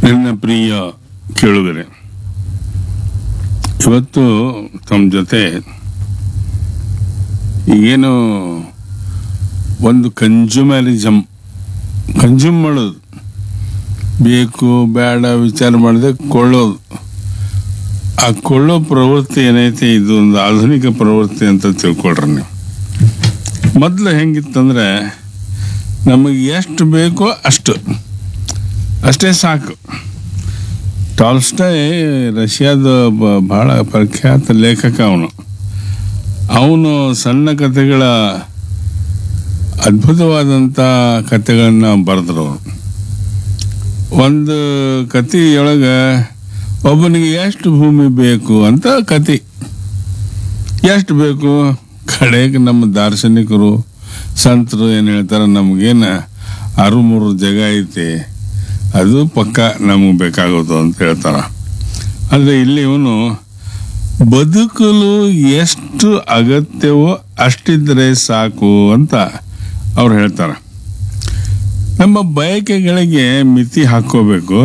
ನನ್ನ ಪ್ರಿಯ ಕೇಳುಗರೆ ಇವತ್ತು ತಮ್ಮ ಜೊತೆ ಈಗೇನು ಒಂದು ಕನ್ಸ್ಯೂಮರಿಸಮ್ ಕನ್ಸ್ಯೂಮ್ ಮಾಡೋದು ಬೇಕು ಬೇಡ ವಿಚಾರ ಮಾಡದೆ ಕೊಳ್ಳೋದು ಆ ಕೊಳ್ಳೋ ಪ್ರವೃತ್ತಿ ಏನೈತೆ ಇದು ಒಂದು ಆಧುನಿಕ ಪ್ರವೃತ್ತಿ ಅಂತ ತಿಳ್ಕೊಳ್ರಿ ನೀವು ಮೊದಲು ಹೆಂಗಿತ್ತಂದ್ರೆ ನಮಗೆ ಎಷ್ಟು ಬೇಕೋ ಅಷ್ಟು ಅಷ್ಟೇ ಸಾಕು ಟಾಲ್ಸ್ಟಾಯ್ ರಷ್ಯಾದ ಒಬ್ಬ ಬಹಳ ಪ್ರಖ್ಯಾತ ಲೇಖಕ ಅವನು ಅವನು ಸಣ್ಣ ಕಥೆಗಳ ಅದ್ಭುತವಾದಂಥ ಕಥೆಗಳನ್ನ ಬರೆದ್ರು ಅವರು ಒಂದು ಕಥೆಯೊಳಗೆ ಒಬ್ಬನಿಗೆ ಎಷ್ಟು ಭೂಮಿ ಬೇಕು ಅಂತ ಕತೆ ಎಷ್ಟು ಬೇಕು ಕಡೆಗೆ ನಮ್ಮ ದಾರ್ಶನಿಕರು ಸಂತರು ಏನು ಹೇಳ್ತಾರೆ ನಮಗೇನು ಆರು ಮೂರು ಜಾಗ ಐತಿ ಅದು ಪಕ್ಕ ನಮಗೆ ಬೇಕಾಗೋದು ಅಂತ ಹೇಳ್ತಾರ ಆದರೆ ಇಲ್ಲಿ ಇವನು ಬದುಕಲು ಎಷ್ಟು ಅಗತ್ಯವೋ ಅಷ್ಟಿದ್ರೆ ಸಾಕು ಅಂತ ಅವ್ರು ಹೇಳ್ತಾರೆ ನಮ್ಮ ಬಯಕೆಗಳಿಗೆ ಮಿತಿ ಹಾಕೋಬೇಕು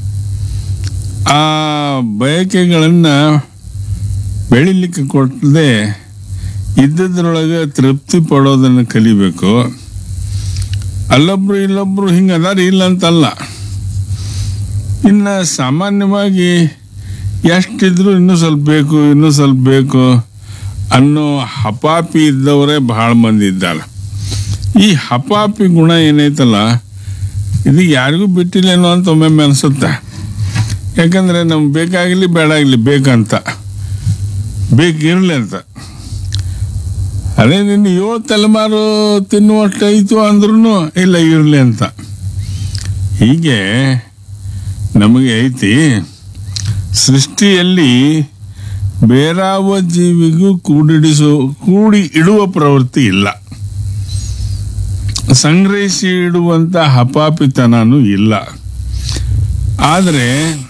ಆ ಬಯಕೆಗಳನ್ನು ಬೆಳಿಲಿಕ್ಕೆ ಕೊಟ್ಟದೆ ಇದ್ದದ್ರೊಳಗೆ ತೃಪ್ತಿ ಪಡೋದನ್ನು ಕಲಿಬೇಕು ಅಲ್ಲೊಬ್ರು ಇಲ್ಲೊಬ್ರು ಹಿಂಗೆ ಅದಾರ ಇಲ್ಲ ಅಂತಲ್ಲ ಇನ್ನು ಸಾಮಾನ್ಯವಾಗಿ ಎಷ್ಟಿದ್ರು ಇನ್ನೂ ಸ್ವಲ್ಪ ಬೇಕು ಇನ್ನೂ ಸ್ವಲ್ಪ ಬೇಕು ಅನ್ನೋ ಹಪಾಪಿ ಇದ್ದವರೇ ಭಾಳ ಮಂದಿ ಇದ್ದಾರೆ ಈ ಹಪಾಪಿ ಗುಣ ಏನೈತಲ್ಲ ಇದು ಯಾರಿಗೂ ಬಿಟ್ಟಿಲ್ಲೇನೋ ಅಂತ ಒಮ್ಮೊಮ್ಮೆ ಅನಿಸುತ್ತೆ ಯಾಕಂದರೆ ನಮ್ಗೆ ಬೇಕಾಗಲಿ ಬೇಡಾಗಲಿ ಬೇಕಂತ ಬೇಕಿರಲಿ ಅಂತ ಅದೇ ನಿನ್ನ ಏಳು ತಲೆಮಾರು ತಿನ್ನುವಷ್ಟು ಐತು ಅಂದ್ರೂ ಇಲ್ಲ ಇರಲಿ ಅಂತ ಹೀಗೆ ನಮಗೆ ಐತಿ ಸೃಷ್ಟಿಯಲ್ಲಿ ಬೇರಾವ ಜೀವಿಗೂ ಕೂಡಿಡಿಸೋ ಕೂಡಿ ಇಡುವ ಪ್ರವೃತ್ತಿ ಇಲ್ಲ ಸಂಗ್ರಹಿಸಿ ಇಡುವಂಥ ಹಪಾಪಿತನೂ ಇಲ್ಲ ಆದರೆ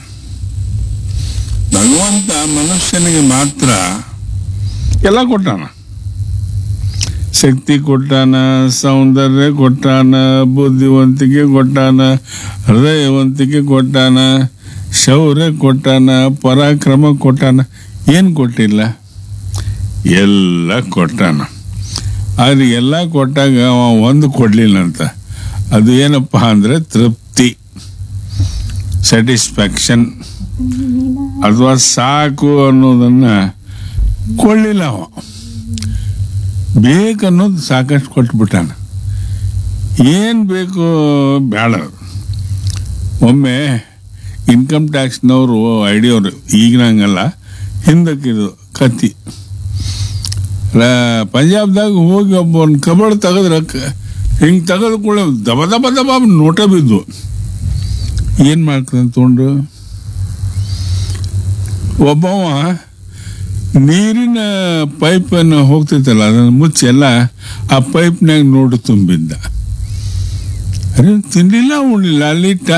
ಭಗವಂತ ಮನುಷ್ಯನಿಗೆ ಮಾತ್ರ ಎಲ್ಲ ಕೊಟ್ಟಾನ ಶಕ್ತಿ ಕೊಟ್ಟಾನ ಸೌಂದರ್ಯ ಕೊಟ್ಟಾನ ಬುದ್ಧಿವಂತಿಕೆ ಕೊಟ್ಟಾನ ಹೃದಯವಂತಿಕೆ ಕೊಟ್ಟಾನ ಶೌರ್ಯ ಕೊಟ್ಟಾನ ಪರಾಕ್ರಮ ಕೊಟ್ಟಾನ ಏನು ಕೊಟ್ಟಿಲ್ಲ ಎಲ್ಲ ಕೊಟ್ಟಾನ ಆದರೆ ಎಲ್ಲ ಕೊಟ್ಟಾಗ ಅವ ಒಂದು ಕೊಡಲಿಲ್ಲ ಅಂತ ಅದು ಏನಪ್ಪ ಅಂದರೆ ತೃಪ್ತಿ ಸ್ಯಾಟಿಸ್ಫ್ಯಾಕ್ಷನ್ ಅಥವಾ ಸಾಕು ಅನ್ನೋದನ್ನು ಕೊಳ್ಳಿಲ್ಲ ಅವ ಬೇಕನ್ನೋದು ಸಾಕಷ್ಟು ಕೊಟ್ಬಿಟ್ಟಾನ ಏನು ಬೇಕು ಬೇಡ ಒಮ್ಮೆ ಇನ್ಕಮ್ ಟ್ಯಾಕ್ಸ್ನವರು ಐಡಿಯವರು ಈಗಿನಂಗಲ್ಲ ಹಿಂದಕ್ಕಿದು ಕತ್ತಿ ರ- ಪಂಜಾಬ್ದಾಗ ಹೋಗಿ ಒಬ್ಬ ಒಂದು ಕಬಡ್ ತೆಗೆದ್ರೆ ಹಿಂಗೆ ತೆಗೆದು ಕೂಡ ದಬ ದಬ ದಬ ನೋಟ ಬಿದ್ದು ಏನು ಮಾಡ್ತಾನೆ ತೊಗೊಂಡು ಒಬ್ಬವ ನೀರಿನ ಪೈಪನ್ನು ಹೋಗ್ತೈತಲ್ಲ ಅದನ್ನು ಮುಚ್ಚೆಲ್ಲ ಆ ಪೈಪ್ನಾಗ ನೋಡು ತುಂಬಿದ್ದ ಅರೆ ತಿನ್ನಲಿಲ್ಲ ಉಣ್ಲಿಲ್ಲ ಅಲ್ಲಿಟ್ಟ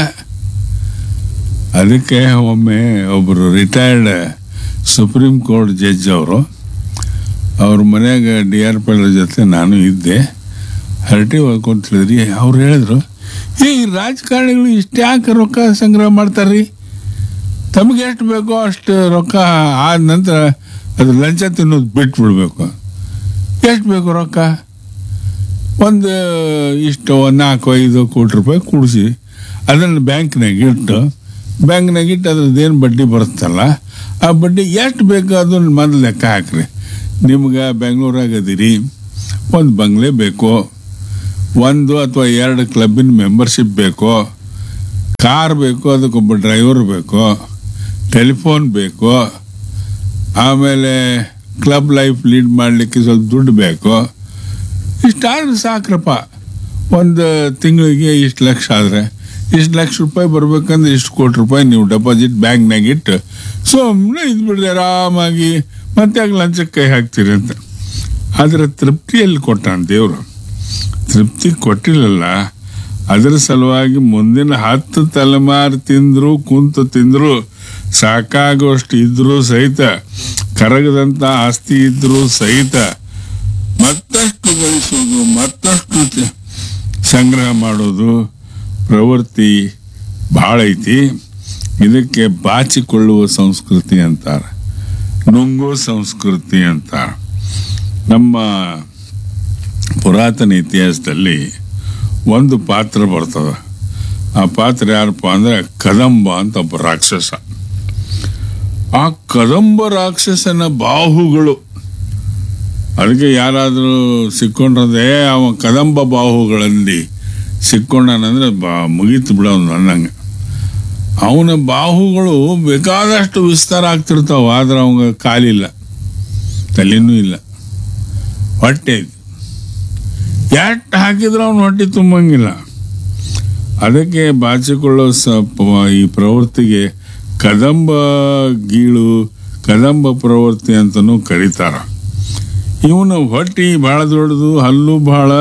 ಅದಕ್ಕೆ ಒಮ್ಮೆ ಒಬ್ಬರು ರಿಟೈರ್ಡ್ ಸುಪ್ರೀಂ ಕೋರ್ಟ್ ಜಡ್ಜ್ ಅವರು ಅವ್ರ ಮನ್ಯಾಗ ಡಿ ಆರ್ ಪಿ ಜೊತೆ ನಾನು ಇದ್ದೆ ಹರಟಿ ಹೊಡ್ಕೊಂತ ಹೇಳಿದ್ರಿ ಅವ್ರು ಹೇಳಿದ್ರು ಏ ಈ ರಾಜಕಾರಣಿಗಳು ಇಷ್ಟು ಯಾಕೆ ರೊಕ್ಕ ಸಂಗ್ರಹ ಮಾಡ್ತಾರ್ರಿ ತಮಗೆ ಎಷ್ಟು ಬೇಕೋ ಅಷ್ಟು ರೊಕ್ಕ ಆದ ನಂತರ ಅದು ಲಂಚ ತಿನ್ನೋದು ಬಿಟ್ಬಿಡ್ಬೇಕು ಎಷ್ಟು ಬೇಕು ರೊಕ್ಕ ಒಂದು ಇಷ್ಟು ಒಂದು ನಾಲ್ಕು ಐದು ಕೋಟಿ ರೂಪಾಯಿ ಕೂಡಿಸಿ ಅದನ್ನು ಬ್ಯಾಂಕ್ನಾಗ ಇಟ್ಟು ಬ್ಯಾಂಕ್ನಾಗ ಇಟ್ಟು ಅದ್ರದ್ದೇನು ಬಡ್ಡಿ ಬರುತ್ತಲ್ಲ ಆ ಬಡ್ಡಿ ಎಷ್ಟು ಬೇಕು ಅದನ್ನು ಮೊದಲು ಲೆಕ್ಕ ಹಾಕ್ರಿ ನಿಮ್ಗೆ ಬೆಂಗಳೂರಾಗ ಅದೀರಿ ಒಂದು ಬಂಗ್ಲೆ ಬೇಕು ಒಂದು ಅಥವಾ ಎರಡು ಕ್ಲಬ್ಬಿನ ಮೆಂಬರ್ಶಿಪ್ ಬೇಕು ಕಾರ್ ಬೇಕು ಅದಕ್ಕೊಬ್ಬ ಡ್ರೈವರ್ ಬೇಕು ಟೆಲಿಫೋನ್ ಬೇಕು ಆಮೇಲೆ ಕ್ಲಬ್ ಲೈಫ್ ಲೀಡ್ ಮಾಡಲಿಕ್ಕೆ ಸ್ವಲ್ಪ ದುಡ್ಡು ಬೇಕು ಇಷ್ಟಾದ್ರೆ ಸಾಕ್ರಪ್ಪ ಒಂದು ತಿಂಗಳಿಗೆ ಇಷ್ಟು ಲಕ್ಷ ಆದರೆ ಇಷ್ಟು ಲಕ್ಷ ರೂಪಾಯಿ ಬರ್ಬೇಕಂದ್ರೆ ಇಷ್ಟು ಕೋಟಿ ರೂಪಾಯಿ ನೀವು ಡೆಪಾಸಿಟ್ ಬ್ಯಾಂಕ್ನಾಗ ಇಟ್ಟು ಸುಮ್ಮನೆ ಇದ್ಬಿಡ್ರಿ ಆರಾಮಾಗಿ ಮತ್ತೆ ಯಾಕೆ ಲಂಚಕ್ಕೆ ಕೈ ಹಾಕ್ತೀರಿ ಅಂತ ಆದರೆ ತೃಪ್ತಿಯಲ್ಲಿ ಕೊಟ್ಟಾನ ದೇವರು ತೃಪ್ತಿ ಕೊಟ್ಟಿಲ್ಲಲ್ಲ ಅದರ ಸಲುವಾಗಿ ಮುಂದಿನ ಹತ್ತು ತಲೆಮಾರು ತಿಂದ್ರು ಕುಂತು ತಿಂದ್ರು ಸಾಕಾಗುವಷ್ಟು ಇದ್ರೂ ಸಹಿತ ಕರಗದಂತ ಆಸ್ತಿ ಇದ್ರೂ ಸಹಿತ ಮತ್ತಷ್ಟು ಗಳಿಸೋದು ಮತ್ತಷ್ಟು ತ- ಸಂಗ್ರಹ ಮಾಡೋದು ಪ್ರವೃತ್ತಿ ಭಾಳ ಐತಿ ಇದಕ್ಕೆ ಬಾಚಿಕೊಳ್ಳುವ ಸಂಸ್ಕೃತಿ ಅಂತಾರೆ ನುಂಗೋ ಸಂಸ್ಕೃತಿ ಅಂತಾರೆ ನಮ್ಮ ಪುರಾತನ ಇತಿಹಾಸದಲ್ಲಿ ಒಂದು ಪಾತ್ರ ಬರ್ತದೆ ಆ ಪಾತ್ರ ಯಾರಪ್ಪ ಅಂದ್ರೆ ಕದಂಬ ಅಂತ ಒಬ್ಬ ರಾಕ್ಷಸ ಆ ಕದಂಬ ರಾಕ್ಷಸನ ಬಾಹುಗಳು ಅದಕ್ಕೆ ಯಾರಾದರೂ ಸಿಕ್ಕೊಂಡ್ರೆ ಅವ ಕದಂಬ ಬಾಹುಗಳಲ್ಲಿ ಸಿಕ್ಕೊಂಡನಂದ್ರೆ ಬಾ ಮುಗೀತು ಬಿಡ ಅನ್ನಂಗೆ ಅವನ ಬಾಹುಗಳು ಬೇಕಾದಷ್ಟು ವಿಸ್ತಾರ ಆಗ್ತಿರ್ತಾವ ಆದ್ರೆ ಅವಂಗ ಕಾಲಿಲ್ಲ ತಲೆನೂ ಇಲ್ಲ ಹೊಟ್ಟೆ ಐತಿ ಎಷ್ಟು ಹಾಕಿದ್ರೆ ಅವನು ಹೊಟ್ಟೆ ತುಂಬಂಗಿಲ್ಲ ಅದಕ್ಕೆ ಬಾಚಿಕೊಳ್ಳೋ ಸ ಪ- ಈ ಪ್ರವೃತ್ತಿಗೆ ಕದಂಬ ಗೀಳು ಕದಂಬ ಪ್ರವೃತ್ತಿ ಅಂತಲೂ ಕರೀತಾರ ಇವನು ಹೊಟ್ಟಿ ಭಾಳ ದೊಡ್ಡದು ಹಲ್ಲು ಭಾಳ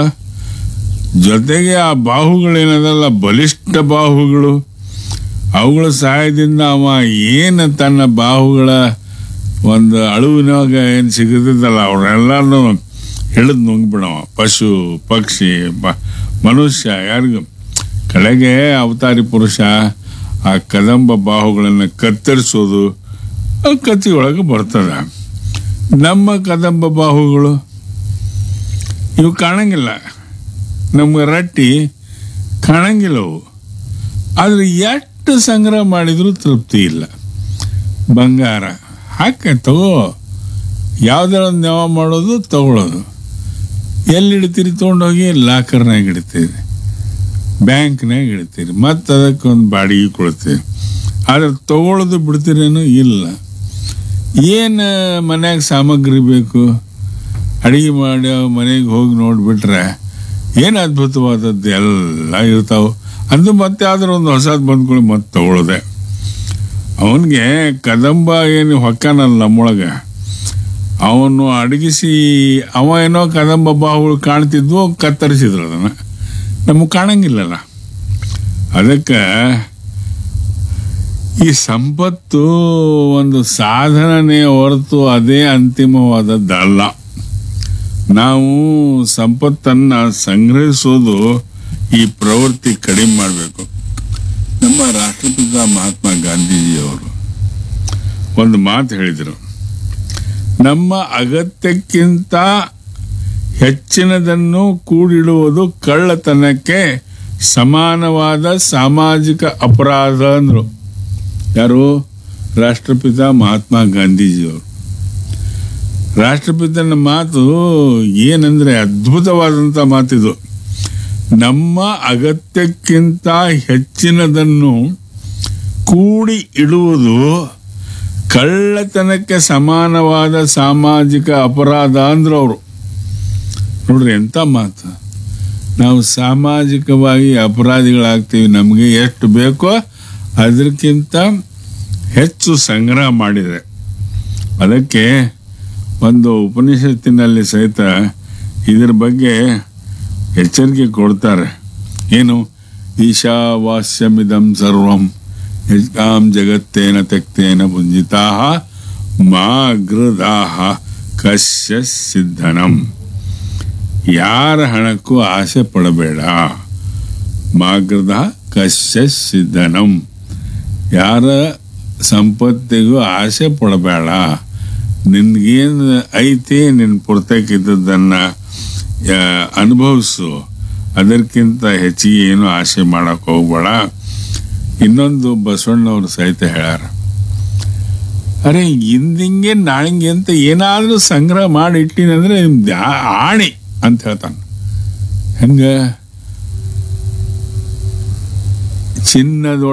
ಜೊತೆಗೆ ಆ ಬಾಹುಗಳೇನದಲ್ಲ ಬಲಿಷ್ಠ ಬಾಹುಗಳು ಅವುಗಳ ಸಹಾಯದಿಂದ ಅವ ಏನು ತನ್ನ ಬಾಹುಗಳ ಒಂದು ಅಳುವಿನಾಗ ಏನು ಸಿಗುತ್ತಿದ್ದಲ್ಲ ಅವರೆಲ್ಲರನ್ನು ಹಿಡಿದು ನುಂಗ್ಬಿಡವ ಪಶು ಪಕ್ಷಿ ಮ- ಮನುಷ್ಯ ಯಾರಿಗೂ ಕಡೆಗೆ ಅವತಾರಿ ಪುರುಷ ಆ ಕದಂಬ ಬಾಹುಗಳನ್ನು ಕತ್ತರಿಸೋದು ಆ ಕತ್ತಿ ಒಳಗೆ ಬರ್ತದೆ ನಮ್ಮ ಕದಂಬ ಬಾಹುಗಳು ಇವು ಕಾಣಂಗಿಲ್ಲ ನಮ್ಗೆ ರಟ್ಟಿ ಕಾಣಂಗಿಲ್ಲ ಅವು ಆದರೆ ಎಷ್ಟು ಸಂಗ್ರಹ ಮಾಡಿದರೂ ತೃಪ್ತಿ ಇಲ್ಲ ಬಂಗಾರ ಹಾಕ ತಗೋ ಯಾವ್ದಾರ ಒಂದು ನೆವ ಮಾಡೋದು ತಗೊಳ್ಳೋದು ಎಲ್ಲಿ ಇಡ್ತೀರಿ ತೊಗೊಂಡೋಗಿ ಲಾಕರ್ನಾಗ ಇಡ್ತೀರಿ ಬ್ಯಾಂಕ್ನಾಗ ಇಡ್ತೀರಿ ಮತ್ತು ಅದಕ್ಕೆ ಒಂದು ಬಾಡಿಗೆ ಕೊಡ್ತೀರಿ ಆದರೆ ತಗೊಳ್ಳೋದು ಬಿಡ್ತೀರೇನು ಇಲ್ಲ ಏನು ಮನ್ಯಾಗ ಸಾಮಗ್ರಿ ಬೇಕು ಅಡಿಗೆ ಮಾಡಿ ಮನೆಗೆ ಹೋಗಿ ನೋಡಿಬಿಟ್ರೆ ಏನು ಅದ್ಭುತವಾದದ್ದು ಎಲ್ಲ ಇರ್ತಾವೆ ಅದು ಮತ್ತೆ ಆದ್ರೆ ಒಂದು ಹೊಸದು ಬಂದ್ಕೊಳ್ಳಿ ಮತ್ತೆ ತಗೊಳ್ಳೋದೆ ಅವನಿಗೆ ಕದಂಬ ಏನು ಹೊಕ್ಕನಲ್ಲ ನಮ್ಮೊಳಗೆ ಅವನು ಅಡಗಿಸಿ ಅವ ಏನೋ ಕದಂಬ ಬಾಹುಗಳು ಕಾಣ್ತಿದ್ವು ಕತ್ತರಿಸಿದ್ರು ಅದನ್ನು ನಮಗೆ ಕಾಣಂಗಿಲ್ಲಲ್ಲ ಅದಕ್ಕೆ ಈ ಸಂಪತ್ತು ಒಂದು ಸಾಧನನೇ ಹೊರತು ಅದೇ ಅಂತಿಮವಾದದ್ದಲ್ಲ ನಾವು ಸಂಪತ್ತನ್ನ ಸಂಗ್ರಹಿಸೋದು ಈ ಪ್ರವೃತ್ತಿ ಕಡಿಮೆ ಮಾಡಬೇಕು ನಮ್ಮ ರಾಷ್ಟ್ರಪಿತ ಮಹಾತ್ಮ ಗಾಂಧೀಜಿಯವರು ಒಂದು ಮಾತು ಹೇಳಿದರು ನಮ್ಮ ಅಗತ್ಯಕ್ಕಿಂತ ಹೆಚ್ಚಿನದನ್ನು ಕೂಡಿಡುವುದು ಕಳ್ಳತನಕ್ಕೆ ಸಮಾನವಾದ ಸಾಮಾಜಿಕ ಅಪರಾಧ ಅಂದರು ಯಾರು ರಾಷ್ಟ್ರಪಿತ ಮಹಾತ್ಮ ಗಾಂಧೀಜಿಯವರು ರಾಷ್ಟ್ರಪಿತನ ಮಾತು ಏನಂದ್ರೆ ಅದ್ಭುತವಾದಂಥ ಮಾತಿದು ನಮ್ಮ ಅಗತ್ಯಕ್ಕಿಂತ ಹೆಚ್ಚಿನದನ್ನು ಕೂಡಿ ಇಡುವುದು ಕಳ್ಳತನಕ್ಕೆ ಸಮಾನವಾದ ಸಾಮಾಜಿಕ ಅಪರಾಧ ಅಂದ್ರು ಅವರು ನೋಡ್ರಿ ಎಂಥ ಮಾತು ನಾವು ಸಾಮಾಜಿಕವಾಗಿ ಅಪರಾಧಿಗಳಾಗ್ತೀವಿ ನಮಗೆ ಎಷ್ಟು ಬೇಕೋ ಅದಕ್ಕಿಂತ ಹೆಚ್ಚು ಸಂಗ್ರಹ ಮಾಡಿದೆ ಅದಕ್ಕೆ ಒಂದು ಉಪನಿಷತ್ತಿನಲ್ಲಿ ಸಹಿತ ಇದರ ಬಗ್ಗೆ ಎಚ್ಚರಿಕೆ ಕೊಡ್ತಾರೆ ಏನು ಈಶಾವಾಸ್ಯಮಿದಂ ಸರ್ವಂ ಯಜ್ಞಾಂ ಜಗತ್ತೇನ ತೆಕ್ತೇನ ಭುಂಜಿತಾ ಮಾ ಗೃದಾಹ ಕಶ್ಯ ಸಿದ್ಧನಂ ಯಾರ ಹಣಕ್ಕೂ ಆಸೆ ಪಡಬೇಡ ಮಾಗೃದ ಕಶ್ಯ ಸಿದ್ಧನಂ ಯಾರ ಸಂಪತ್ತಿಗೂ ಆಸೆ ಪಡಬೇಡ ನಿನ್ಗೇನು ಐತಿ ನಿನ್ನ ಪುರ್ತಕ್ಕಿದ್ದದನ್ನು ಅನುಭವಿಸು ಅದಕ್ಕಿಂತ ಹೆಚ್ಚಿಗೆ ಏನು ಆಸೆ ಮಾಡಕ್ಕೆ ಹೋಗ್ಬೇಡ ಇನ್ನೊಂದು ಬಸವಣ್ಣವ್ರು ಸಹಿತ ಹೇಳ್ಯಾರ ಅರೆ ಇಂದಿಂಗೆ ನಾಳಿಂಗೆ ಅಂತ ಏನಾದರೂ ಸಂಗ್ರಹ ಮಾಡಿ ಇಟ್ಟಿನಂದ್ರೆ ನಿಮ್ದು ಆ- ಆಣಿ ಅಂತ ಹೇಳ್ತಾನೆ ಹೆಂಗ ಚಿನ್ನದೊಳ